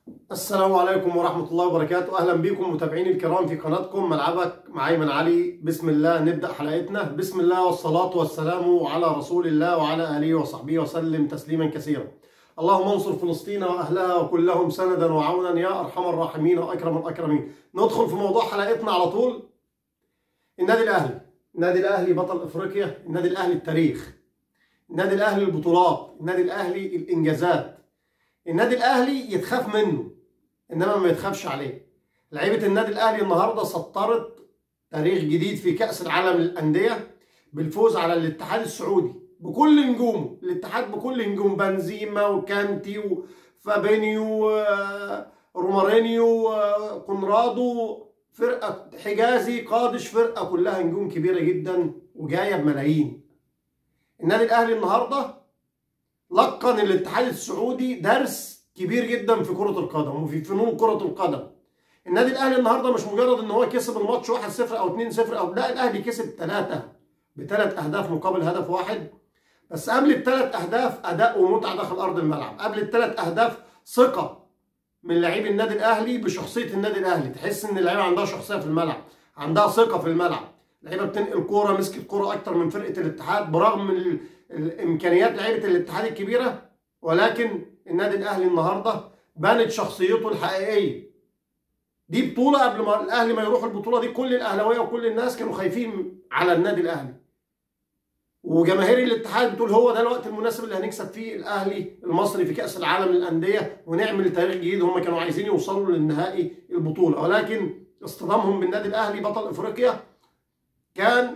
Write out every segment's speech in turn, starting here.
السلام عليكم ورحمة الله وبركاته أهلا بكم متابعيني الكرام في قناتكم ملعبك مع أيمن علي بسم الله نبدأ حلقتنا بسم الله والصلاة والسلام على رسول الله وعلى آله وصحبه وسلم تسليما كثيرا اللهم انصر فلسطين وأهلها وكلهم سندا وعونا يا أرحم الراحمين وأكرم الأكرمين ندخل في موضوع حلقتنا على طول النادي الأهلي النادي الأهلي بطل أفريقيا النادي الأهلي التاريخ النادي الأهلي البطولات النادي الأهلي الإنجازات النادي الأهلي يتخاف منه انما ما يتخافش عليه لعيبه النادي الاهلي النهارده سطرت تاريخ جديد في كاس العالم للانديه بالفوز على الاتحاد السعودي بكل نجومه الاتحاد بكل نجوم بنزيما وكانتي وفابينيو رومارينيو كونرادو فرقه حجازي قادش فرقه كلها نجوم كبيره جدا وجايه بملايين النادي الاهلي النهارده لقن الاتحاد السعودي درس كبير جدا في كرة القدم وفي فنون كرة القدم. النادي الاهلي النهارده مش مجرد ان هو كسب الماتش 1-0 او 2-0 او لا الاهلي كسب ثلاثة بثلاث اهداف مقابل هدف واحد بس قبل الثلاث اهداف اداء ومتعه داخل ارض الملعب، قبل الثلاث اهداف ثقة من لاعبي النادي الاهلي بشخصية النادي الاهلي، تحس ان اللعيبه عندها شخصية في الملعب، عندها ثقة في الملعب، اللعيبه بتنقل كورة مسكت كورة اكتر من فرقة الاتحاد برغم من الامكانيات لعيبة الاتحاد الكبيرة ولكن النادي الاهلي النهارده بانت شخصيته الحقيقيه دي بطوله قبل ما الاهلي ما يروح البطوله دي كل الاهلاويه وكل الناس كانوا خايفين على النادي الاهلي وجماهير الاتحاد بتقول هو ده الوقت المناسب اللي هنكسب فيه الاهلي المصري في كاس العالم للانديه ونعمل تاريخ جديد هم كانوا عايزين يوصلوا للنهائي البطوله ولكن اصطدامهم بالنادي الاهلي بطل افريقيا كان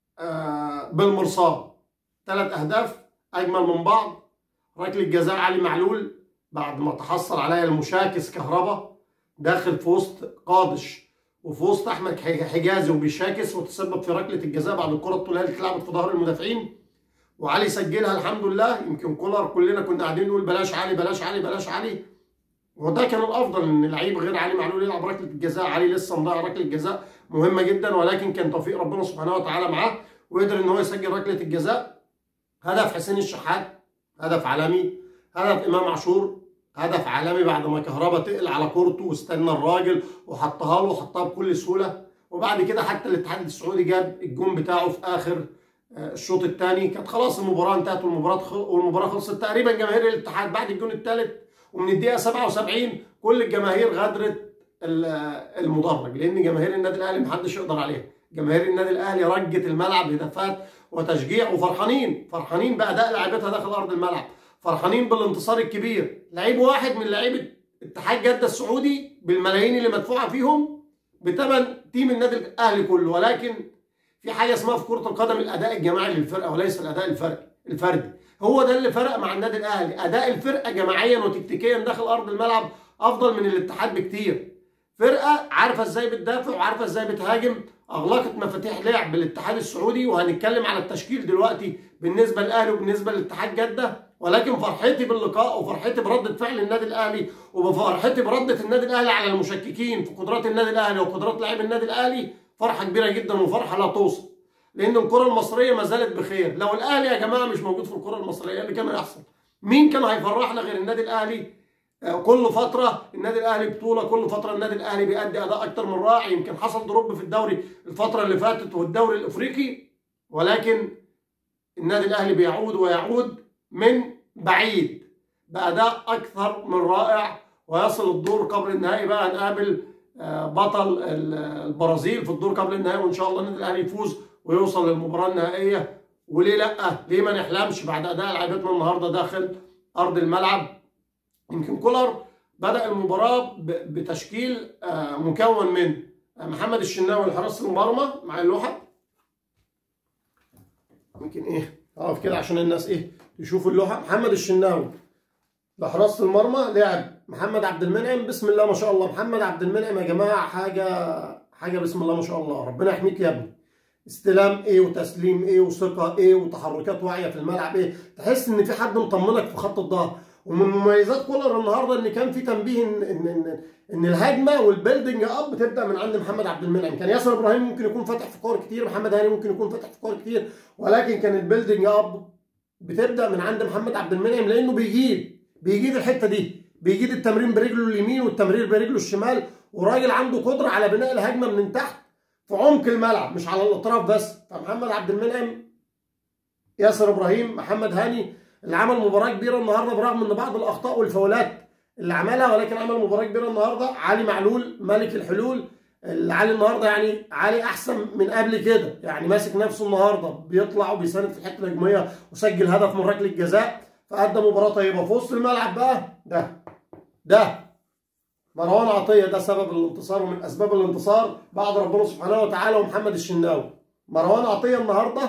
آه بالمرصاد ثلاث اهداف اجمل من بعض ركله جزاء علي معلول بعد ما تحصل عليها المشاكس كهربا داخل في وسط قادش وفي وسط احمد حجازي وبيشاكس وتسبب في ركله الجزاء بعد الكره الطوليه اللي اتلعبت في ظهر المدافعين وعلي سجلها الحمد لله يمكن كولر كلنا كنا قاعدين نقول بلاش علي بلاش علي بلاش علي وده كان الافضل ان لعيب غير علي معلول يلعب ركله الجزاء علي لسه مضيع ركله جزاء مهمه جدا ولكن كان توفيق ربنا سبحانه وتعالى معاه وقدر ان هو يسجل ركله الجزاء هدف حسين الشحات هدف عالمي هدف امام عاشور هدف عالمي بعد ما كهربا تقل على كورته واستنى الراجل وحطها له وحطها بكل سهوله وبعد كده حتى الاتحاد السعودي جاب الجون بتاعه في اخر الشوط الثاني كانت خلاص المباراه انتهت والمباراه والمباراه خلصت تقريبا جماهير الاتحاد بعد الجون الثالث ومن الدقيقه 77 كل الجماهير غادرت المدرج لان جماهير النادي الاهلي محدش يقدر عليها جماهير النادي الاهلي رجت الملعب هدافات وتشجيع وفرحانين فرحانين باداء لاعبتها داخل ارض الملعب فرحانين بالانتصار الكبير لعيب واحد من لعيبه اتحاد جده السعودي بالملايين اللي مدفوعه فيهم بثمن تيم النادي الاهلي كله ولكن في حاجه اسمها في كره القدم الاداء الجماعي للفرقه وليس الاداء الفرقي الفردي هو ده اللي فرق مع النادي الاهلي اداء الفرقه جماعيا وتكتيكيا داخل ارض الملعب افضل من الاتحاد بكتير فرقه عارفه ازاي بتدافع وعارفه ازاي بتهاجم اغلقت مفاتيح لعب بالاتحاد السعودي وهنتكلم على التشكيل دلوقتي بالنسبه للاهلي وبالنسبه للاتحاد جده ولكن فرحتي باللقاء وفرحتي برده فعل النادي الاهلي وبفرحتي برده النادي الاهلي على المشككين في قدرات النادي الاهلي وقدرات لاعبي النادي الاهلي فرحه كبيره جدا وفرحه لا توصف لان الكره المصريه ما زالت بخير لو الاهلي يا جماعه مش موجود في الكره المصريه اللي كان هيحصل مين كان هيفرحنا غير النادي الاهلي كل فترة النادي الأهلي بطولة كل فترة النادي الأهلي بيأدي أداء أكتر من رائع يمكن حصل دروب في الدوري الفترة اللي فاتت والدوري الأفريقي ولكن النادي الأهلي بيعود ويعود من بعيد بأداء أكثر من رائع ويصل الدور قبل النهائي بقى نقابل بطل البرازيل في الدور قبل النهائي وإن شاء الله النادي الأهلي يفوز ويوصل للمباراة النهائية وليه لأ؟ ليه ما نحلمش بعد أداء لعيبتنا النهاردة داخل أرض الملعب يمكن كولر بدا المباراه بتشكيل مكون من محمد الشناوي لحراسه المرمى مع اللوحه يمكن ايه اقف كده عشان الناس ايه يشوفوا اللوحه محمد الشناوي لحراسه المرمى لعب محمد عبد المنعم بسم الله ما شاء الله محمد عبد المنعم يا جماعه حاجه حاجه بسم الله ما شاء الله ربنا يحميك يا ابني استلام ايه وتسليم ايه وثقه ايه وتحركات واعيه في الملعب ايه تحس ان في حد مطمنك في خط الظهر ومن مميزات كولر النهارده ان كان في تنبيه ان ان ان, إن الهجمه والبيلدنج اب بتبدا من عند محمد عبد المنعم كان ياسر ابراهيم ممكن يكون فاتح في كور كتير محمد هاني ممكن يكون فاتح في كور كتير ولكن كان البيلدنج اب بتبدا من عند محمد عبد المنعم لانه بيجيب بيجيب الحته دي بيجيد التمرين برجله اليمين والتمرير برجله الشمال وراجل عنده قدره على بناء الهجمه من تحت في عمق الملعب مش على الاطراف بس فمحمد عبد المنعم ياسر ابراهيم محمد هاني اللي عمل مباراه كبيره النهارده برغم ان بعض الاخطاء والفاولات اللي عملها ولكن عمل مباراه كبيره النهارده علي معلول ملك الحلول اللي علي النهارده يعني علي احسن من قبل كده يعني ماسك نفسه النهارده بيطلع وبيساند في الحته الهجوميه وسجل هدف من ركله جزاء فادى مباراه طيبه في وسط الملعب بقى ده ده مروان عطيه ده سبب الانتصار ومن اسباب الانتصار بعد ربنا سبحانه وتعالى ومحمد الشناوي مروان عطيه النهارده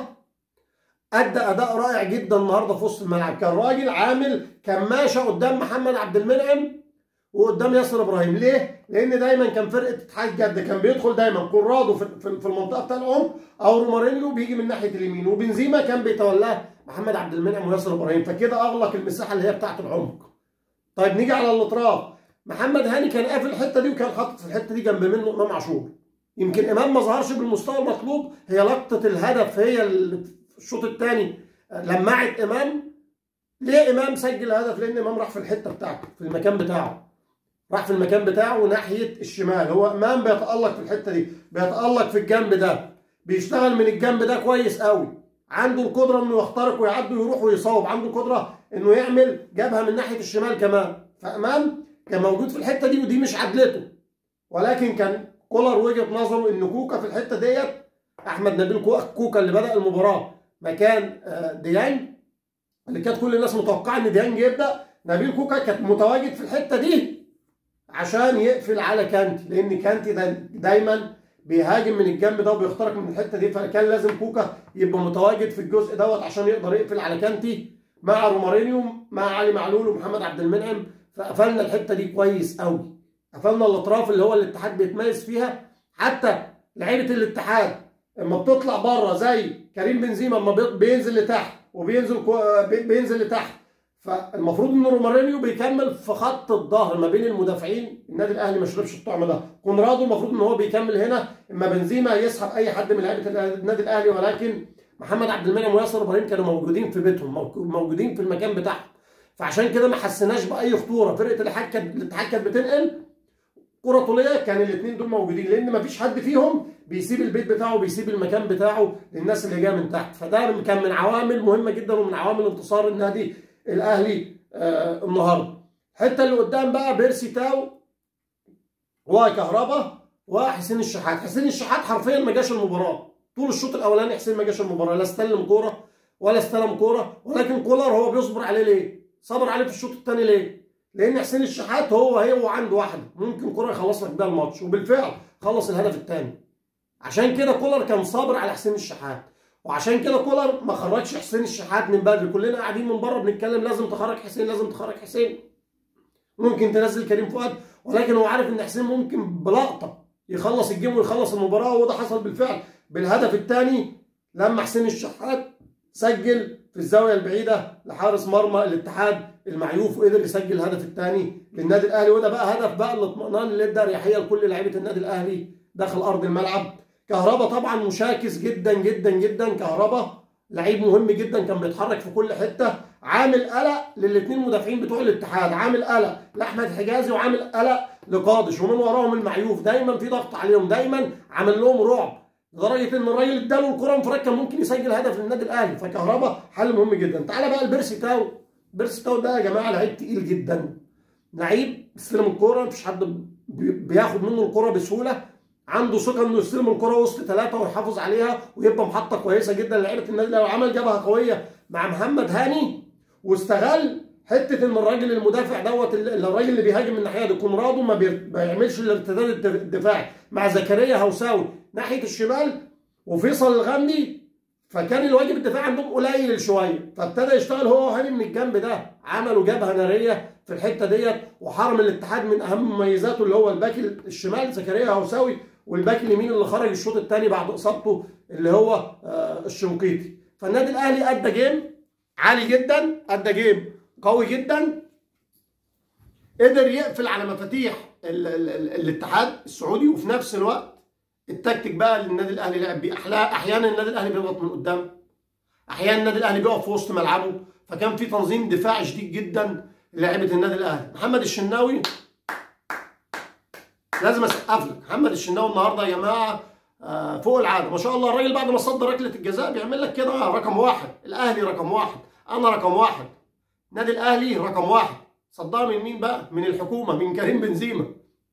ادى اداء رائع جدا النهارده في وسط الملعب كان راجل عامل كماشه قدام محمد عبد المنعم وقدام ياسر ابراهيم ليه؟ لان دايما كان فرقه اتحاد جده كان بيدخل دايما كورادو في في المنطقه بتاع العمق او رومارينيو بيجي من ناحيه اليمين وبنزيما كان بيتولاه محمد عبد المنعم وياسر ابراهيم فكده اغلق المساحه اللي هي بتاعه العمق. طيب نيجي على االاطراف محمد هاني كان قافل الحته دي وكان حاطط في الحته دي جنب منه امام عاشور. يمكن امام ما ظهرش بالمستوى المطلوب هي لقطه الهدف هي الشوط الثاني لمعت امام ليه امام سجل هدف لان امام راح في الحته بتاعته في المكان بتاعه راح في المكان بتاعه ناحيه الشمال هو امام بيتالق في الحته دي بيتالق في الجنب ده بيشتغل من الجنب ده كويس قوي عنده القدره انه يخترق ويعدي ويروح ويصوب عنده القدره انه يعمل جبهه من ناحيه الشمال كمان فامام كان موجود في الحته دي ودي مش عدلته ولكن كان كولر وجهه نظره ان كوكا في الحته ديت احمد نبيل كوكا اللي بدا المباراه مكان ديانج اللي كانت كل الناس متوقعه ان ديانج يبدا نبيل كوكا كان متواجد في الحته دي عشان يقفل على كانتي لان كانتي دا دايما بيهاجم من الجنب ده وبيخترق من الحته دي فكان لازم كوكا يبقى متواجد في الجزء دوت عشان يقدر يقفل على كانتي مع رومارينيو مع علي معلول ومحمد عبد المنعم فقفلنا الحته دي كويس قوي قفلنا الاطراف اللي هو الاتحاد بيتميز فيها حتى لعيبه الاتحاد اما بتطلع بره زي كريم بنزيما اما بينزل لتحت وبينزل بينزل لتحت فالمفروض ان رومارينيو بيكمل في خط الظهر ما بين المدافعين النادي الاهلي ما شربش الطعم ده كونرادو المفروض ان هو بيكمل هنا اما بنزيما يسحب اي حد من لعيبه النادي الاهلي ولكن محمد عبد المنعم وياسر ابراهيم كانوا موجودين في بيتهم موجودين في المكان بتاعهم فعشان كده ما حسيناش باي خطوره فرقه الاتحاد كانت الاتحاد كانت بتنقل كره طوليه كان الاثنين دول موجودين لان ما فيش حد فيهم بيسيب البيت بتاعه وبيسيب المكان بتاعه للناس اللي جايه من تحت فده كان من عوامل مهمه جدا ومن عوامل انتصار النادي الاهلي آه النهارده الحته اللي قدام بقى بيرسي تاو وكهربا وحسين الشحات حسين الشحات حرفيا ما جاش المباراه طول الشوط الاولاني حسين ما جاش المباراه لا استلم كوره ولا استلم كوره ولكن كولر هو بيصبر عليه ليه صبر عليه في الشوط الثاني ليه لان حسين الشحات هو هو عنده واحده ممكن كوره يخلص لك بيها الماتش وبالفعل خلص الهدف الثاني عشان كده كولر كان صابر على حسين الشحات وعشان كده كولر ما خرجش حسين الشحات من بدري كلنا قاعدين من بره بنتكلم لازم تخرج حسين لازم تخرج حسين ممكن تنزل كريم فؤاد ولكن هو عارف ان حسين ممكن بلقطه يخلص الجيم ويخلص المباراه وده حصل بالفعل بالهدف الثاني لما حسين الشحات سجل في الزاويه البعيده لحارس مرمى الاتحاد المعيوف وقدر يسجل الهدف الثاني للنادي الاهلي وده بقى هدف بقى الاطمئنان اللي ادى اريحيه لكل لعيبه النادي الاهلي داخل ارض الملعب كهربا طبعا مشاكس جدا جدا جدا كهربا لعيب مهم جدا كان بيتحرك في كل حته عامل قلق للاثنين مدافعين بتوع الاتحاد عامل قلق لاحمد حجازي وعامل قلق لقادش ومن وراهم المعيوف دايما في ضغط عليهم دايما عامل لهم رعب لدرجه ان الراجل اداله الكره انفراد كان ممكن يسجل هدف للنادي الاهلي فكهربا حل مهم جدا تعالى بقى البيرسي تاو بيرسي تاو ده يا جماعه لعيب تقيل جدا لعيب بيستلم الكوره مفيش حد بياخد منه الكوره بسهوله عنده ثقه انه يستلم الكره وسط ثلاثه ويحافظ عليها ويبقى محطه كويسه جدا لعيبه النادي الاهلي وعمل جبهه قويه مع محمد هاني واستغل حته ان الراجل المدافع دوت الراجل اللي بيهاجم من الناحيه دي كونرادو ما بيعملش الارتداد الدفاعي مع زكريا هوساوي ناحيه الشمال وفيصل الغامدي فكان الواجب الدفاعي عندهم قليل شويه فابتدى يشتغل هو وهاني من الجنب ده عملوا جبهه ناريه في الحته ديت وحرم الاتحاد من اهم مميزاته اللي هو الباك الشمال زكريا هوساوي والباك اليمين اللي خرج الشوط الثاني بعد اصابته اللي هو آه الشنقيطي فالنادي الاهلي ادى جيم عالي جدا ادى جيم قوي جدا قدر يقفل على مفاتيح ال ال ال الاتحاد السعودي وفي نفس الوقت التكتيك بقى اللي النادي الاهلي لعب بيه احيانا النادي الاهلي بيضغط من قدام احيانا النادي الاهلي بيقف في وسط ملعبه فكان في تنظيم دفاعي شديد جدا لعيبه النادي الاهلي محمد الشناوي لازم اسقف لك محمد الشناوي النهارده يا جماعه آه، فوق العاده ما شاء الله الراجل بعد ما صد ركله الجزاء بيعمل لك كده رقم واحد الاهلي رقم واحد انا رقم واحد النادي الاهلي رقم واحد صدها من مين بقى من الحكومه من كريم بنزيما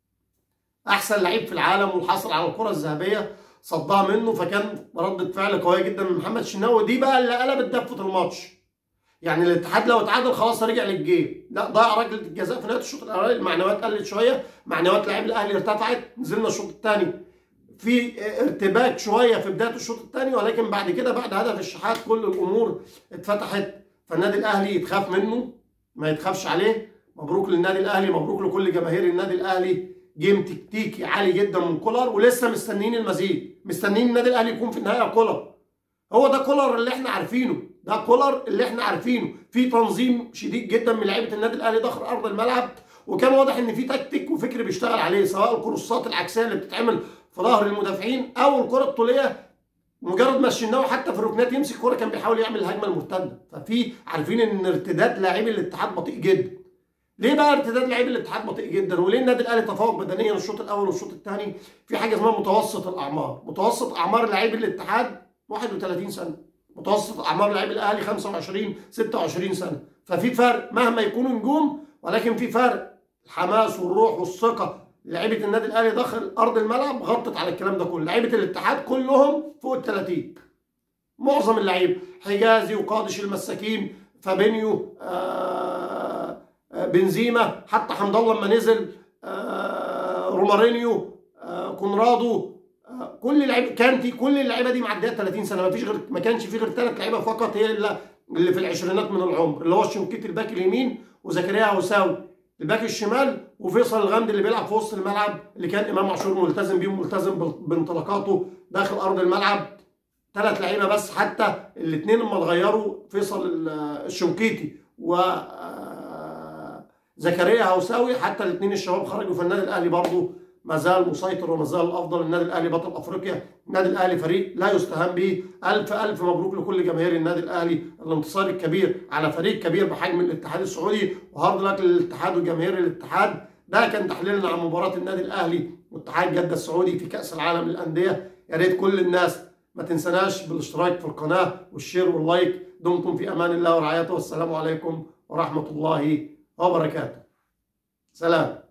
احسن لعيب في العالم والحاصل على الكره الذهبيه صدها منه فكان ردة فعل قويه جدا من محمد الشناوي دي بقى اللي قلبت دفه الماتش يعني الاتحاد لو اتعادل خلاص رجع للجيم لا ضيع ركله الجزاء في نهايه الشوط الاولاني المعنويات قلت شويه معنويات لاعبي الاهلي ارتفعت نزلنا الشوط الثاني في ارتباك شويه في بدايه الشوط الثاني ولكن بعد كده بعد هدف الشحات كل الامور اتفتحت فالنادي الاهلي يتخاف منه ما يتخافش عليه مبروك للنادي الاهلي مبروك لكل جماهير النادي الاهلي جيم تكتيكي عالي جدا من كولر ولسه مستنيين المزيد مستنيين النادي الاهلي يكون في النهايه كولر هو ده كولر اللي احنا عارفينه ده كولر اللي احنا عارفينه في تنظيم شديد جدا من لعيبه النادي الاهلي داخل ارض الملعب وكان واضح ان في تكتيك وفكر بيشتغل عليه سواء الكروسات العكسيه اللي بتتعمل في ظهر المدافعين او الكره الطوليه مجرد ما الشناوي حتى في الركنات يمسك كوره كان بيحاول يعمل الهجمه المرتده ففي عارفين ان ارتداد لاعبي الاتحاد بطيء جدا ليه بقى ارتداد لاعبي الاتحاد بطيء جدا وليه النادي الاهلي تفوق بدنيا الشوط الاول والشوط الثاني في حاجه اسمها متوسط الاعمار متوسط اعمار لاعبي الاتحاد 31 سنه متوسط اعمار لاعبي الاهلي 25 26 سنه ففي فرق مهما يكونوا نجوم ولكن في فرق الحماس والروح والثقه لعيبه النادي الاهلي داخل ارض الملعب غطت على الكلام ده كله لعيبه الاتحاد كلهم فوق ال 30 معظم اللعيبه حجازي وقادش المساكين فابينيو آه آه بنزيما حتى حمد الله لما نزل آه رومارينيو آه كونرادو آه كل لعيبه كانتي كل اللعيبه دي معديه 30 سنه ما فيش غير ما كانش في غير ثلاث لعيبه فقط هي اللي, اللي في العشرينات من العمر اللي هو الشنكيت الباك اليمين وزكريا عوساوي الباك الشمال وفيصل الغامدي اللي بيلعب في وسط الملعب اللي كان امام عاشور ملتزم بيهم ملتزم بانطلاقاته داخل ارض الملعب ثلاث لعيبه بس حتى الاثنين لما اتغيروا فيصل الشنكيتي و زكريا هوساوي حتى الاثنين الشباب خرجوا في النادي الاهلي برضه ما زال مسيطر وما زال الافضل النادي الاهلي بطل افريقيا النادي الاهلي فريق لا يستهان به الف الف مبروك لكل جماهير النادي الاهلي الانتصار الكبير على فريق كبير بحجم الاتحاد السعودي وهارد لك للاتحاد وجماهير الاتحاد ده كان تحليلنا عن مباراه النادي الاهلي واتحاد جده السعودي في كاس العالم للانديه يا ريت كل الناس ما تنسناش بالاشتراك في القناه والشير واللايك دمتم في امان الله ورعايته والسلام عليكم ورحمه الله وبركاته سلام